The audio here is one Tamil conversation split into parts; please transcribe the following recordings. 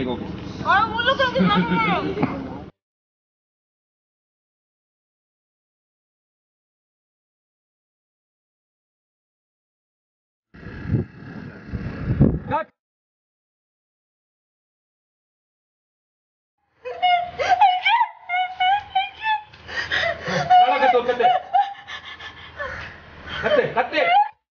டேக் ஓகே கத்து கத்து கத்து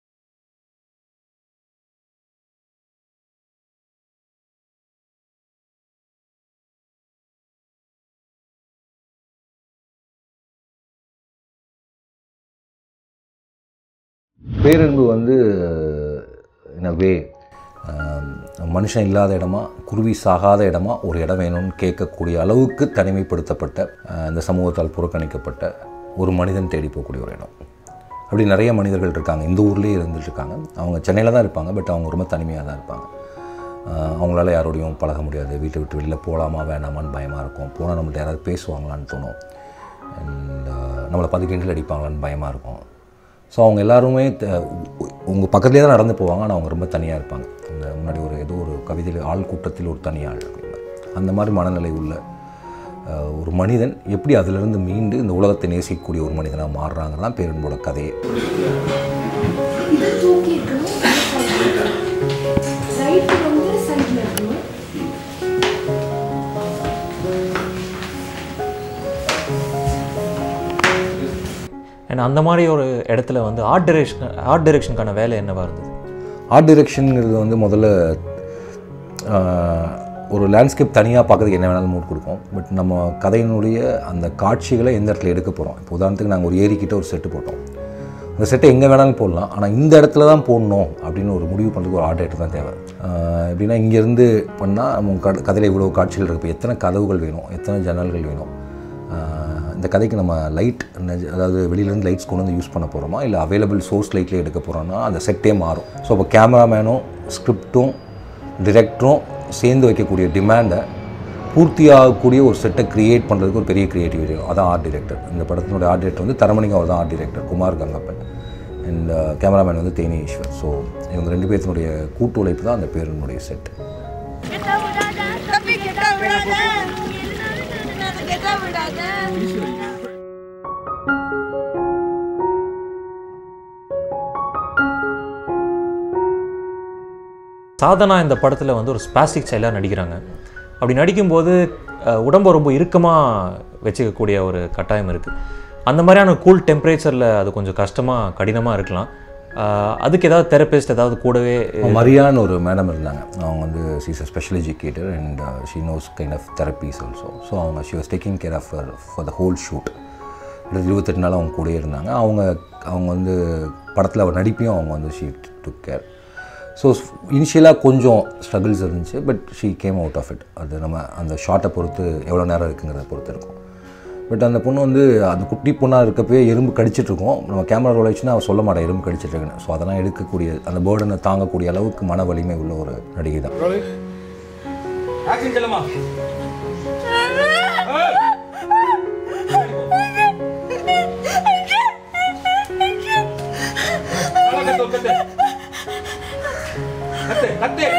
பேரன்பு வந்து இன் வே மனுஷன் இல்லாத இடமா குருவி சாகாத இடமா ஒரு இடம் வேணும்னு கேட்கக்கூடிய அளவுக்கு தனிமைப்படுத்தப்பட்ட அஹ், இந்த சமூகத்தால் புறக்கணிக்கப்பட்ட ஒரு மனிதன் தேடி போகக்கூடிய ஒரு இடம் அப்படி நிறைய மனிதர்கள் இருக்காங்க இந்த ஊர்லேயே இருந்துட்டு இருக்காங்க அவங்க சென்னையில் தான் இருப்பாங்க பட் அவங்க ரொம்ப தனிமையாக தான் இருப்பாங்க அஹ், அவங்களால யாரோடையும் பழக முடியாது வீட்டை விட்டு வெளியில் போகலாமா வேணாமான்னு பயமாக இருக்கும் போனால் நம்மள்ட்ட யாராவது பேசுவாங்களான்னு தோணும் அண்ட் நம்மளை பார்த்து கிண்டல் அடிப்பாங்களான்னு பயமாக இருக்கும் ஸோ அவங்க எல்லாருமே உங்கள் பக்கத்துலேயே தான் நடந்து போவாங்க ஆனால் அவங்க ரொம்ப தனியாக இருப்பாங்க இந்த முன்னாடி ஒரு ஏதோ ஒரு கவிதையில் ஆள் கூட்டத்தில் ஒரு தனி ஆள் அப்படிம்பாரு. அந்த மாதிரி மனநிலை உள்ள அஹ், ஒரு மனிதன் எப்படி அதிலிருந்து மீண்டு இந்த உலகத்தை நேசிக்கக்கூடிய ஒரு மனிதனாக மாறுறாங்க தான் பேரன்போட கதையே இது தூக்கி இருக்கணும் ரைட்டு வந்து சைடில் இருக்கணும் அண்ட் அந்த மாதிரி ஒரு இடத்துல வந்து ஆர்ட் டைரக்ஷன் ஆர்ட் டைரக்ஷனுக்கான வேலை என்னவா இருந்தது ஆர்ட் டிரெக்ஷனுங்கிறது வந்து முதல்ல ஆஹ், ஒரு லேண்ட்ஸ்கேப் தனியாக பார்க்கறதுக்கு என்ன வேணாலும் மூட் கொடுக்கும் பட் நம்ம கதையினுடைய அந்த காட்சிகளை எந்த இடத்துல எடுக்க போகிறோம் இப்போ உதாரணத்துக்கு நாங்கள் ஒரு ஏரிக்கிட்ட ஒரு செட்டு போட்டோம் அந்த செட்டை எங்கே வேணாலும் போடலாம் ஆனால் இந்த இடத்துல தான் போடணும் அப்படின்னு ஒரு முடிவு பண்ணுறதுக்கு ஒரு ஆர்ட் டைரக்டர் தான் தேவை ஆஹ், எப்படின்னா இங்கேருந்து பண்ணால் நம்ம கட கதையில் இவ்வளோ காட்சிகள் இருக்குது இப்போ எத்தனை கதவுகள் வேணும் எத்தனை ஜன்னல்கள் வேணும் ஆஹ், இந்த கதைக்கு நம்ம லைட் அதாவது வெளியிலேருந்து லைட்ஸ் கொண்டு வந்து யூஸ் பண்ண போகிறோமா இல்லை அவைலபிள் சோர்ஸ் லைட்லேயே எடுக்க போகிறோம்னா அந்த செட்டே மாறும் ஸோ அப்போ கேமராமேனும் ஸ்கிரிப்டும் டிரெக்டரும் சேர்ந்து வைக்கக்கூடிய டிமாண்டை பூர்த்தியாகக்கூடிய ஒரு செட்டை கிரியேட் பண்ணுறதுக்கு ஒரு பெரிய கிரியேட்டிவிட்டி அதான் ஆர்ட் டிரெக்டர் இந்த படத்தினுடைய ஆர்ட் டிரெக்டர் வந்து தரமணிங்க அவர் தான் art director Kumar Gangappan and cameraman வந்து தேனி ஈஸ்வர் ஸோ இவங்க ரெண்டு பேர்த்தினுடைய கூட்டு உழைப்பு தான் அந்த பேருனுடைய செட் கெட்ட விடாத தம்பி கெட்ட விடாத கெட்ட விடாத சாதனா இந்த படத்தில் வந்து ஒரு ஸ்பாஸ்டிக் சைல்டாக நடிக்கிறாங்க அப்படி நடிக்கும்போது அஹ், உடம்பை ரொம்ப இறுக்கமாக வச்சுக்கக்கூடிய ஒரு கட்டாயம் இருக்குது அந்த மாதிரியான கூல் டெம்பரேச்சரில் அது கொஞ்சம் கஷ்டமாக கடினமாக இருக்கலாம் அஹ், அதுக்கு ஏதாவது தெரபிஸ்ட் ஏதாவது கூடவே மரியான்னு ஒரு மேடம் இருந்தாங்க அவங்க வந்து she's a special educator and she knows kind of therapies also so அவங்க she was taking care of for the whole shoot கிட்டத்தட்ட இருபத்தெட்டு நாள் அவங்க கூடயே இருந்தாங்க அவங்க அவங்க வந்து படத்தில் அவர் நடிப்பையும் அவங்க வந்து ஷீ டுக் கேர் ஸோ இனிஷியலாக கொஞ்சம் ஸ்ட்ரகிள்ஸ் இருந்துச்சு but she came out of it அது நம்ம அந்த ஷார்ட்டை பொறுத்து எவ்வளோ நேரம் இருக்குங்கிறத பொறுத்து இருக்கும் பட் அந்த பொண்ணு வந்து அந்த குட்டி பொண்ணாக இருக்கப்பவே எறும்பு கடிச்சிட்டு இருக்கும் நம்ம கேமரா ரோல் ஆச்சுன்னா அவள் சொல்ல மாட்டேன் எறும்பு கடிச்சிட்டு இருக்குன்னு ஸோ அதெல்லாம் எடுக்கக்கூடிய அந்த பேர்டனை தாங்கக்கூடிய அளவுக்கு மன வலிமை உள்ள ஒரு நடிகை தான் ஆக்ஷன் செல்லுமா கத்து கத்து கத்து கத்து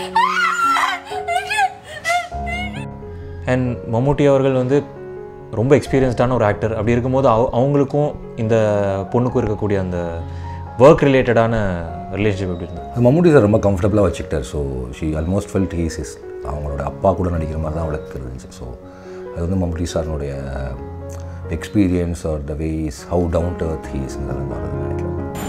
அண்ட் மம்முட்டி அவர்கள் வந்து ரொம்ப எக்ஸ்பீரியன்ஸ்டான ஒரு ஆக்டர் அப்படி இருக்கும்போது அவ அவங்களுக்கும் இந்த பொண்ணுக்கும் இருக்கக்கூடிய அந்த ஒர்க் ரிலேட்டடான ரிலேஷன்ஷிப் எப்படி இருந்தது அது மம்முட்டி சார் ரொம்ப கம்ஃபர்டபுளாக வச்சுக்கிட்டார் so she almost felt he's is அவங்களோட அப்பா கூட நடிக்கிற மாதிரி தான் அவளுக்கு இருந்துச்சு ஸோ அது வந்து மம்முட்டி சாரினுடைய experience are the ways how down to earth he's இதெல்லாம் வருதுன்னு நினைக்கிறேன்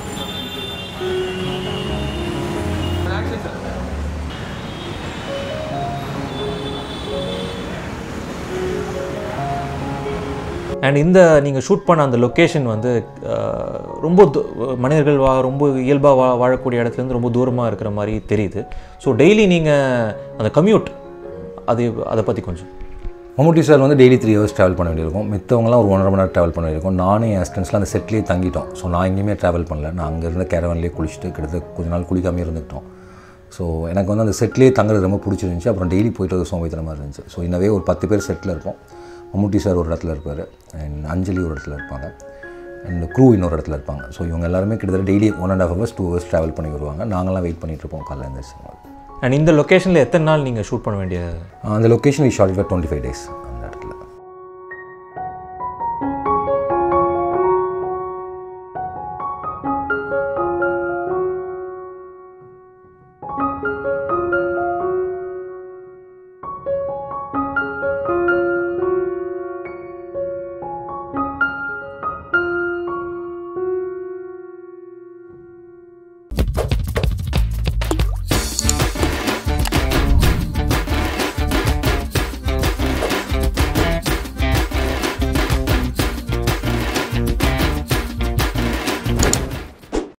அண்ட் இந்த நீங்கள் ஷூட் பண்ண அந்த லொக்கேஷன் வந்து அஹ், ரொம்ப து- மனிதர்கள் வா ரொம்ப இயல்பாக வா வாழக்கூடிய இடத்துலேருந்து ரொம்ப தூரமாக இருக்கிற மாதிரி தெரியுது ஸோ டெய்லி நீங்கள் அந்த கம்யூட் அது அதை பற்றி கொஞ்சம் மம்முட்டி சார் வந்து டெய்லி த்ரீ ஹவர்ஸ் ட்ராவல் பண்ண வேண்டியிருக்கும் மித்தவங்கலாம் ஒரு ஒன்றரை மணி நேரம் ட்ராவல் பண்ண வேண்டியிருக்கும் நானும் என் அசிஸ்டன்ஸ்லாம் அந்த செட்லேயே தங்கிட்டோம் ஸோ நான் எங்கேயுமே ட்ராவல் பண்ணல நான் அங்கே இருந்த கேரவன்லேயே குளிச்சுட்டு கிட்டத்தட்ட கொஞ்ச நாள் குளிக்காமே இருந்துக்கிட்டோம் ஸோ எனக்கு வந்து அந்த செட்லேயே தங்குறது ரொம்ப பிடிச்சிருந்துச்சி அப்புறம் டெய்லி போயிட்டு வர சோம்பேத்தனமாக இருந்துச்சு ஸோ இன்னவே ஒரு பத்து பேர் செட்டில் இருப்போம் மம்முட்டி சார் ஒரு இடத்துல இருப்பார் அண்ட் அஞ்சலி ஒரு இடத்துல இருப்பாங்க அண்ட் க்ரூ இன்னொரு இடத்துல இருப்பாங்க ஸோ இவங்க எல்லாருமே கிட்டத்தட்ட daily one and half hours two hours travel பண்ணி வருவாங்க நாங்களாம் வெயிட் பண்ணிட்டு இருப்போம் காலைல எழுந்திரிச்சு அண்ட் இந்த லொக்கேஷனில் எத்தனை நாள் நீங்கள் ஷூட் பண்ண வேண்டிய அந்த location we shot for twenty five days